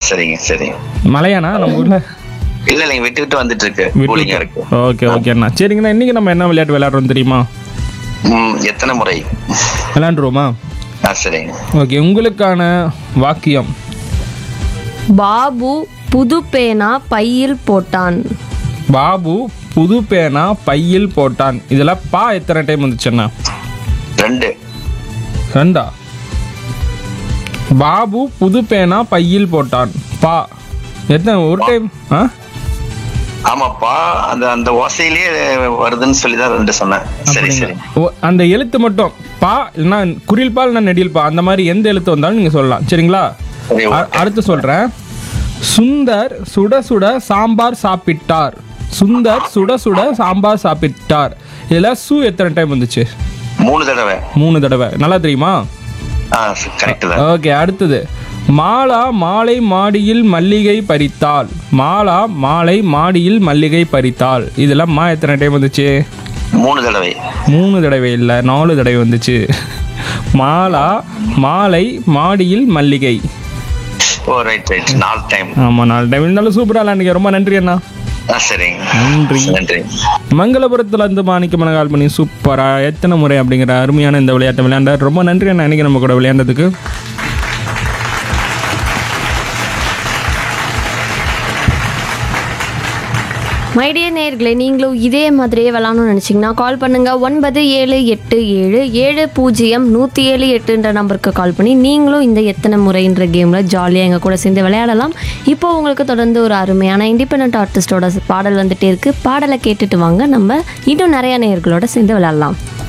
சரிங்க சரிங்க மலையானா நம்ம ஊர்ல இல்ல இல்லைங்க விட்டு விட்டு வந்துட்டு இருக்கு கூலிங்கா இருக்கு ஓகே ஓகே அண்ணா சரிங்கண்ணா இன்னைக்கு நம்ம என்ன விளையாட்டு விளையாடுறோம் தெரியுமா ம், எத்தனை முறை விளையாண்டுருவோமா ஆ சரிங்க ஓகே உங்களுக்கான வாக்கியம் பாபு புது பேனா பையில் போட்டான் பாபு புது பேனா பையில் போட்டான் இதுல பா எத்தனை டைம் வந்துச்சுண்ணா ரெண்டு ரெண்டா பாபு புது பேனா பையில் போட்டான் பா எத்தனை ஒரு டைம் ஆ ஆமாப்பா அந்த அந்த ஓசையிலேயே வருதுன்னு சொல்லி தான் ரெண்டு சொன்னேன் சரி சரி ஓ, அந்த எழுத்து மட்டும் பா இல்லைன்னா குரில் பா இல்லைன்னா நெடில் பா அந்த மாதிரி எந்த எழுத்து வந்தாலும் நீங்க சொல்லலாம் சரிங்களா சரி, அ- அடுத்து சொல்றேன் சுந்தர் சுட சுட சாம்பார் சாப்பிட்டார் சுந்தர் சுட சுட சாம்பார் சாப்பிட்டார் இதுல சு எத்தனை டைம் வந்துச்சு மூணு தடவை மூணு தடவை நல்லா தெரியுமா ஆ கரெக்ட் தான் ஓகே அடுத்தது மாலா மாலை மாடியில் மல்லிகை பறித்தாள் மாலா மாலை மாடியில் மல்லிகை பறித்தாள் இதெல்லாம் மா எத்தனை டைம் வந்துச்சு மூணு தடவை மூணு தடவை இல்லை நாலு தடவை வந்துச்சு மாலா மாலை மாடியில் மல்லிகை ஓ ரைட் ரைட் நாலு டைம் ஆமாம் நாலு டைம் இருந்தாலும் சூப்பராக விளாண்டுங்க ரொம்ப நன்றி அண்ணா ஆ சரிங்க நன்றி நன்றி மங்களபுரத்துல இருந்து மாணிக்கமன கால் பண்ணி சூப்பரா எத்தனை முறை அப்படிங்கிற அருமையான இந்த விளையாட்டை விளையாண்டார் ரொம்ப நன்றி அண்ணா இன்னைக்கு நம்ம கூட விளையாண்டதுக்கு மைடிய நேயர்களே நீங்களும் இதே மாதிரியே விளாடணும்னு நினச்சிங்கன்னா கால் பண்ணுங்க ஒன்பது ஏழு எட்டு ஏழு ஏழு பூஜ்ஜியம் நூற்றி ஏழு எட்டுன்ற நம்பருக்கு கால் பண்ணி நீங்களும் இந்த எத்தனை முறைன்ற கேமில் ஜாலியாக எங்கள் கூட சேர்ந்து விளையாடலாம் இப்போ உங்களுக்கு தொடர்ந்து ஒரு அருமையான இண்டிபெண்ட் ஆர்டிஸ்டோட பாடல் வந்துட்டே இருக்கு பாடலை கேட்டுட்டு வாங்க நம்ம இன்னும் நிறைய நேயர்களோட சேர்ந்து விளையாடலாம்